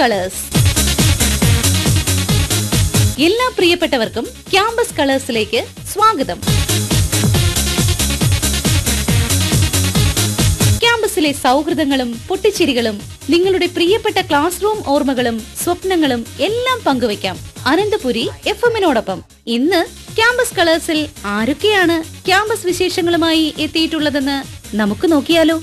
colours എല്ലാ പ്രിയപ്പെട്ടവർക്കും campus കളേഴ്സിലേക്ക് സ്വാഗതം ക്യാമ്പസിലെ സൗഹൃദങ്ങളും പൊട്ടിച്ചിരികളും നിങ്ങളുടെ പ്രിയപ്പെട്ട ക്ലാസ് റൂം ഓർമ്മകളും സ്വപ്നങ്ങളും എല്ലാം പങ്കുവയ്ക്കാം അനന്തപുരി എഫ് എമ്മിനോടൊപ്പം ഇന്ന് ക്യാമ്പസ് കളേഴ്സിൽ ആരൊക്കെയാണ് ക്യാമ്പസ് വിശേഷങ്ങളുമായി എത്തിയിട്ടുള്ളതെന്ന് നമുക്ക് നോക്കിയാലോ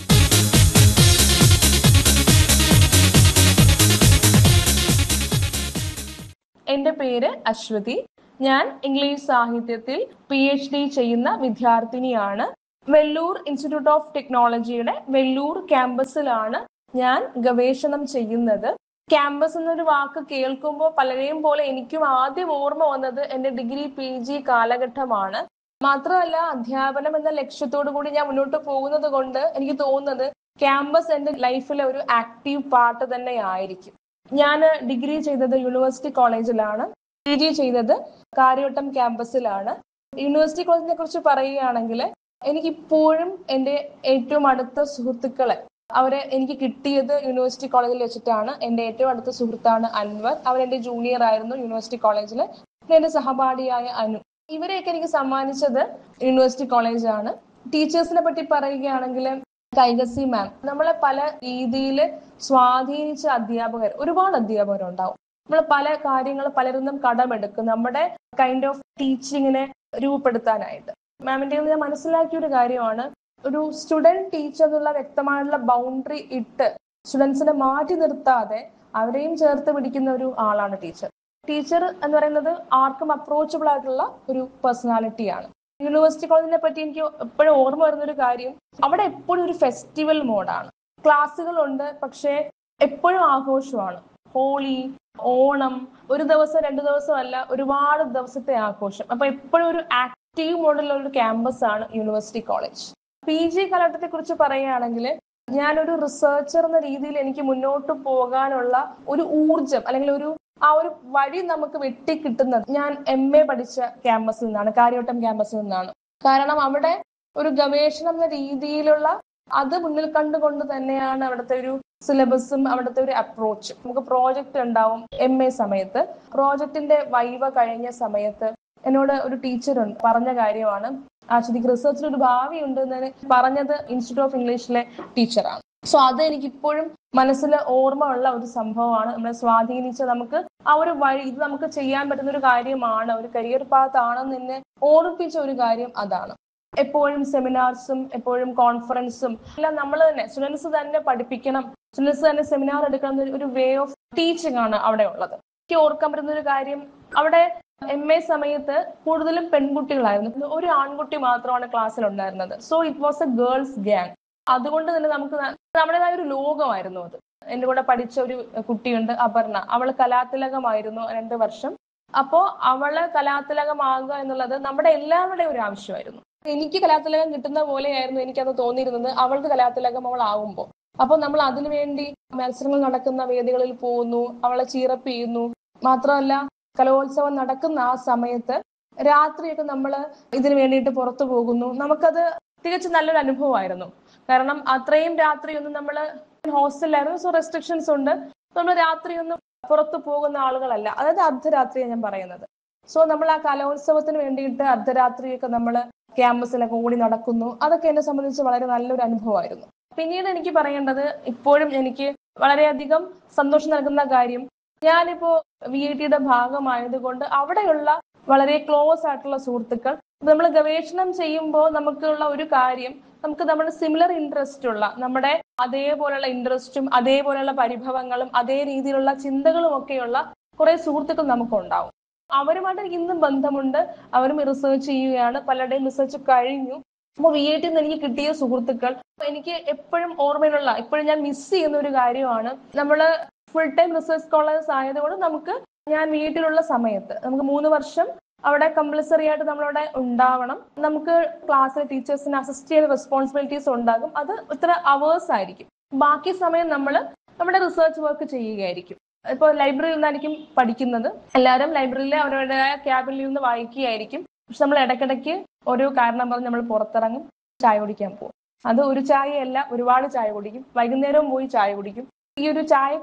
എന്റെ പേര് അശ്വതി ഞാൻ ഇംഗ്ലീഷ് സാഹിത്യത്തിൽ പി എച്ച് ഡി ചെയ്യുന്ന വിദ്യാർത്ഥിനിയാണ് വെല്ലൂർ ഇൻസ്റ്റിറ്റ്യൂട്ട് ഓഫ് ടെക്നോളജിയുടെ വെല്ലൂർ ക്യാമ്പസിലാണ് ഞാൻ ഗവേഷണം ചെയ്യുന്നത് ക്യാമ്പസ് എന്നൊരു വാക്ക് കേൾക്കുമ്പോൾ പലരെയും പോലെ എനിക്കും ആദ്യം ഓർമ്മ വന്നത് എന്റെ ഡിഗ്രി പി ജി കാലഘട്ടമാണ് മാത്രമല്ല അധ്യാപനം എന്ന ലക്ഷ്യത്തോടു കൂടി ഞാൻ മുന്നോട്ട് പോകുന്നത് കൊണ്ട് എനിക്ക് തോന്നുന്നത് ക്യാമ്പസ് എന്റെ ലൈഫിലെ ഒരു ആക്റ്റീവ് പാർട്ട് തന്നെ ആയിരിക്കും ഞാൻ ഡിഗ്രി ചെയ്തത് യൂണിവേഴ്സിറ്റി കോളേജിലാണ് പി ജി ചെയ്തത് കാര്യവട്ടം ക്യാമ്പസിലാണ് യൂണിവേഴ്സിറ്റി കോളേജിനെ കുറിച്ച് പറയുകയാണെങ്കിൽ എനിക്കിപ്പോഴും എൻ്റെ ഏറ്റവും അടുത്ത സുഹൃത്തുക്കളെ അവരെ എനിക്ക് കിട്ടിയത് യൂണിവേഴ്സിറ്റി കോളേജിൽ വെച്ചിട്ടാണ് എൻ്റെ ഏറ്റവും അടുത്ത സുഹൃത്താണ് അൻവർ അവൻ എൻ്റെ ജൂനിയർ ആയിരുന്നു യൂണിവേഴ്സിറ്റി കോളേജിൽ പിന്നെ എൻ്റെ സഹപാഠിയായ അനു ഇവരെയൊക്കെ എനിക്ക് സമ്മാനിച്ചത് യൂണിവേഴ്സിറ്റി കോളേജാണ് ടീച്ചേഴ്സിനെ പറ്റി പറയുകയാണെങ്കിൽ കൈകസി മാം നമ്മളെ പല രീതിയിൽ സ്വാധീനിച്ച അധ്യാപകർ ഒരുപാട് അധ്യാപകരുണ്ടാവും നമ്മൾ പല കാര്യങ്ങൾ പലരും നിന്നും കടമെടുക്കും നമ്മുടെ കൈൻഡ് ഓഫ് ടീച്ചിങ്ങിനെ രൂപപ്പെടുത്താനായിട്ട് മാമിന്റെ കയ്യിൽ നിന്ന് ഞാൻ മനസ്സിലാക്കിയ ഒരു കാര്യമാണ് ഒരു സ്റ്റുഡന്റ് ടീച്ചർ എന്നുള്ള വ്യക്തമായുള്ള ബൗണ്ടറി ഇട്ട് സ്റ്റുഡൻസിനെ മാറ്റി നിർത്താതെ അവരെയും ചേർത്ത് പിടിക്കുന്ന ഒരു ആളാണ് ടീച്ചർ ടീച്ചർ എന്ന് പറയുന്നത് ആർക്കും അപ്രോച്ചബിൾ ആയിട്ടുള്ള ഒരു പേഴ്സണാലിറ്റിയാണ് യൂണിവേഴ്സിറ്റി കോളേജിനെ പറ്റി എനിക്ക് എപ്പോഴും ഓർമ്മ വരുന്ന ഒരു കാര്യം അവിടെ എപ്പോഴും ഒരു ഫെസ്റ്റിവൽ മോഡാണ് ക്ലാസ്സുകളുണ്ട് പക്ഷേ എപ്പോഴും ആഘോഷമാണ് ഹോളി ഓണം ഒരു ദിവസം രണ്ടു ദിവസം അല്ല ഒരുപാട് ദിവസത്തെ ആഘോഷം അപ്പൊ എപ്പോഴും ഒരു ആക്റ്റീവ് മോഡലുള്ള ഒരു ക്യാമ്പസ് ആണ് യൂണിവേഴ്സിറ്റി കോളേജ് പി ജി കാലഘട്ടത്തെ കുറിച്ച് പറയുകയാണെങ്കിൽ ഞാനൊരു റിസർച്ചർ എന്ന രീതിയിൽ എനിക്ക് മുന്നോട്ട് പോകാനുള്ള ഒരു ഊർജം അല്ലെങ്കിൽ ഒരു ആ ഒരു വഴി നമുക്ക് വെട്ടിക്കിട്ടുന്നത് ഞാൻ എം എ പഠിച്ച ക്യാമ്പസിൽ നിന്നാണ് കാര്യവട്ടം ക്യാമ്പസിൽ നിന്നാണ് കാരണം അവിടെ ഒരു ഗവേഷണം എന്ന രീതിയിലുള്ള അത് മുന്നിൽ കണ്ടുകൊണ്ട് തന്നെയാണ് അവിടുത്തെ ഒരു സിലബസും അവിടുത്തെ ഒരു അപ്രോച്ചും നമുക്ക് പ്രോജക്റ്റ് ഉണ്ടാവും എം എ സമയത്ത് പ്രോജക്റ്റിന്റെ വൈവ കഴിഞ്ഞ സമയത്ത് എന്നോട് ഒരു ടീച്ചർ പറഞ്ഞ കാര്യമാണ് ആശ്വതിക്ക് റിസർച്ചിൽ ഒരു ഭാവി ഉണ്ട് എന്ന് പറഞ്ഞത് ഇൻസ്റ്റിറ്റ്യൂട്ട് ഓഫ് ഇംഗ്ലീഷിലെ ടീച്ചറാണ് സോ അത് എനിക്ക് ഇപ്പോഴും മനസ്സിൽ ഓർമ്മ ഉള്ള ഒരു സംഭവമാണ് നമ്മളെ സ്വാധീനിച്ച നമുക്ക് ആ ഒരു വഴി ഇത് നമുക്ക് ചെയ്യാൻ പറ്റുന്ന ഒരു കാര്യമാണ് ഒരു കരിയർ പാത്ത് ആണെന്ന് എന്നെ ഓർമ്മിപ്പിച്ച ഒരു കാര്യം അതാണ് എപ്പോഴും സെമിനാർസും എപ്പോഴും കോൺഫറൻസും എല്ലാം നമ്മൾ തന്നെ സ്റ്റുഡൻസ് തന്നെ പഠിപ്പിക്കണം സ്റ്റുഡൻസ് തന്നെ സെമിനാർ എടുക്കണം എന്നൊരു ഒരു വേ ഓഫ് ടീച്ചിങ് ആണ് അവിടെ ഉള്ളത് എനിക്ക് ഓർക്കാൻ പറ്റുന്ന ഒരു കാര്യം അവിടെ എം എ സമയത്ത് കൂടുതലും പെൺകുട്ടികളായിരുന്നു ഒരു ആൺകുട്ടി മാത്രമാണ് ക്ലാസ്സിൽ ഉണ്ടായിരുന്നത് so it was a girls gang അതുകൊണ്ട് തന്നെ നമുക്ക് ന- നമ്മുടേതായ ഒരു ലോകമായിരുന്നു അത് എന്റെ കൂടെ പഠിച്ച ഒരു കുട്ടിയുണ്ട് അപർണ അവൾ കലാതിലകമായിരുന്നു രണ്ട് വർഷം അപ്പോ അവള് കലാതിലകമാകുക എന്നുള്ളത് നമ്മുടെ എല്ലാവരുടെയും ഒരു ആവശ്യമായിരുന്നു എനിക്ക് കലാതിലകം കിട്ടുന്ന പോലെയായിരുന്നു എനിക്കത് തോന്നിയിരുന്നത് അവൾക്ക് കലാതിലകം അവൾ ആകുമ്പോൾ അപ്പൊ നമ്മൾ അതിനുവേണ്ടി മത്സരങ്ങൾ നടക്കുന്ന വേദികളിൽ പോകുന്നു അവളെ ചീറപ്പ് ചെയ്യുന്നു മാത്രമല്ല കലോത്സവം നടക്കുന്ന ആ സമയത്ത് രാത്രിയൊക്കെ നമ്മൾ ഇതിനു വേണ്ടിയിട്ട് പുറത്തു പോകുന്നു നമുക്കത് തികച്ചും നല്ലൊരു അനുഭവമായിരുന്നു കാരണം അത്രയും രാത്രിയൊന്നും നമ്മൾ ഹോസ്റ്റലിലായിരുന്നു സോ റെസ്ട്രിക്ഷൻസ് ഉണ്ട് നമ്മൾ രാത്രിയൊന്നും പുറത്തു പോകുന്ന ആളുകളല്ല അതായത് അർദ്ധരാത്രിയാണ് ഞാൻ പറയുന്നത് സോ നമ്മൾ ആ കലോത്സവത്തിന് വേണ്ടിയിട്ട് അർദ്ധരാത്രിയൊക്കെ നമ്മൾ ക്യാമ്പസിലൊക്കെ ഓടി നടക്കുന്നു അതൊക്കെ എന്നെ സംബന്ധിച്ച് വളരെ നല്ലൊരു അനുഭവമായിരുന്നു പിന്നീട് എനിക്ക് പറയേണ്ടത് ഇപ്പോഴും എനിക്ക് വളരെയധികം സന്തോഷം നൽകുന്ന കാര്യം ഞാനിപ്പോ വി ഐ ടിയുടെ ഭാഗമായതുകൊണ്ട് അവിടെയുള്ള വളരെ ക്ലോസ് ആയിട്ടുള്ള സുഹൃത്തുക്കൾ നമ്മൾ ഗവേഷണം ചെയ്യുമ്പോൾ നമുക്കുള്ള ഒരു കാര്യം നമുക്ക് നമ്മുടെ സിമിലർ ഇൻട്രസ്റ്റ് ഉള്ള നമ്മുടെ അതേപോലെയുള്ള ഇൻട്രസ്റ്റും അതേപോലെയുള്ള പരിഭവങ്ങളും അതേ രീതിയിലുള്ള ചിന്തകളും ഒക്കെയുള്ള കുറെ സുഹൃത്തുക്കൾ നമുക്കുണ്ടാവും അവരുമായിട്ട് എനിക്ക് ഇന്നും ബന്ധമുണ്ട് അവരും റിസർച്ച് ചെയ്യുകയാണ് പലരുടെയും റിസർച്ച് കഴിഞ്ഞു അപ്പോൾ വി ഐ ടി എനിക്ക് കിട്ടിയ സുഹൃത്തുക്കൾ എനിക്ക് എപ്പോഴും ഓർമ്മയിലുള്ള എപ്പോഴും ഞാൻ മിസ് ചെയ്യുന്ന ഒരു കാര്യമാണ് നമ്മള് ഫുൾ ടൈം റിസർച്ച് സ്കോളേഴ്സ് ആയതുകൊണ്ട് നമുക്ക് ഞാൻ വീട്ടിലുള്ള സമയത്ത് നമുക്ക് മൂന്ന് വർഷം അവിടെ കമ്പൽസറി ആയിട്ട് നമ്മളവിടെ ഉണ്ടാവണം നമുക്ക് ക്ലാസ്സിലെ ടീച്ചേഴ്സിന് അസിസ്റ്റ് ചെയ്യുന്ന റെസ്പോൺസിബിലിറ്റീസ് ഉണ്ടാകും അത് ഇത്ര അവേഴ്സ് ആയിരിക്കും ബാക്കി സമയം നമ്മൾ നമ്മുടെ റിസർച്ച് വർക്ക് ചെയ്യുകയായിരിക്കും ഇപ്പോൾ ലൈബ്രറിയിൽ നിന്നായിരിക്കും പഠിക്കുന്നത് എല്ലാവരും ലൈബ്രറിയിലെ അവരുടേതായ ക്യാബിനിൽ നിന്ന് വായിക്കുകയായിരിക്കും പക്ഷെ നമ്മൾ ഇടയ്ക്കിടയ്ക്ക് ഓരോ കാരണം പറഞ്ഞ് നമ്മൾ പുറത്തിറങ്ങും ചായ കുടിക്കാൻ പോകും അത് ഒരു ചായയല്ല ഒരുപാട് ചായ കുടിക്കും വൈകുന്നേരവും പോയി ചായ കുടിക്കും ഈ ഒരു ചായ കൂട്ട്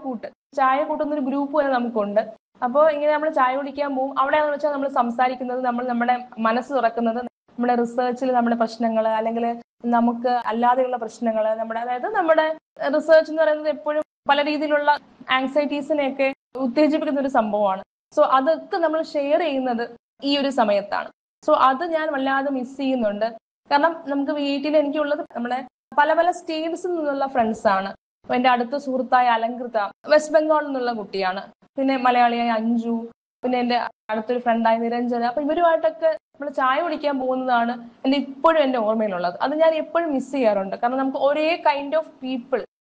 ചായ കൂട്ടുന്ന ഒരു ഗ്രൂപ്പ് തന്നെ നമുക്കുണ്ട് അപ്പോൾ ഇങ്ങനെ നമ്മൾ ചായ കുടിക്കാൻ പോകും അവിടെയാണെന്ന് വെച്ചാൽ നമ്മൾ സംസാരിക്കുന്നത് നമ്മൾ നമ്മുടെ മനസ്സ് തുറക്കുന്നത് നമ്മുടെ റിസർച്ചിൽ നമ്മുടെ പ്രശ്നങ്ങൾ അല്ലെങ്കിൽ നമുക്ക് അല്ലാതെയുള്ള പ്രശ്നങ്ങൾ നമ്മുടെ അതായത് നമ്മുടെ റിസർച്ച് എന്ന് പറയുന്നത് എപ്പോഴും പല രീതിയിലുള്ള ആങ്സൈറ്റീസിനെയൊക്കെ ഉത്തേജിപ്പിക്കുന്ന ഒരു സംഭവമാണ് സോ അതൊക്കെ നമ്മൾ ഷെയർ ചെയ്യുന്നത് ഈ ഒരു സമയത്താണ് സോ അത് ഞാൻ വല്ലാതെ മിസ് ചെയ്യുന്നുണ്ട് കാരണം നമുക്ക് വീട്ടിൽ എനിക്കുള്ളത് നമ്മുടെ പല പല സ്റ്റേറ്റ്സിൽ നിന്നുള്ള ഫ്രണ്ട്സ് ആണ് അപ്പൊ എന്റെ അടുത്ത സുഹൃത്തായ അലങ്കൃത വെസ്റ്റ് ബംഗാളിൽ നിന്നുള്ള കുട്ടിയാണ് പിന്നെ മലയാളിയായ അഞ്ജു പിന്നെ എന്റെ അടുത്തൊരു ഫ്രണ്ടായ നിരഞ്ജന അപ്പൊ ഇവരുമായിട്ടൊക്കെ നമ്മൾ ചായ കുടിക്കാൻ പോകുന്നതാണ് എന്റെ ഇപ്പോഴും എന്റെ ഓർമ്മയിലുള്ളത് അത് ഞാൻ എപ്പോഴും മിസ് ചെയ്യാറുണ്ട് കാരണം നമുക്ക് ഒരേ കൈൻഡ് ഓഫ് പീപ്പിൾ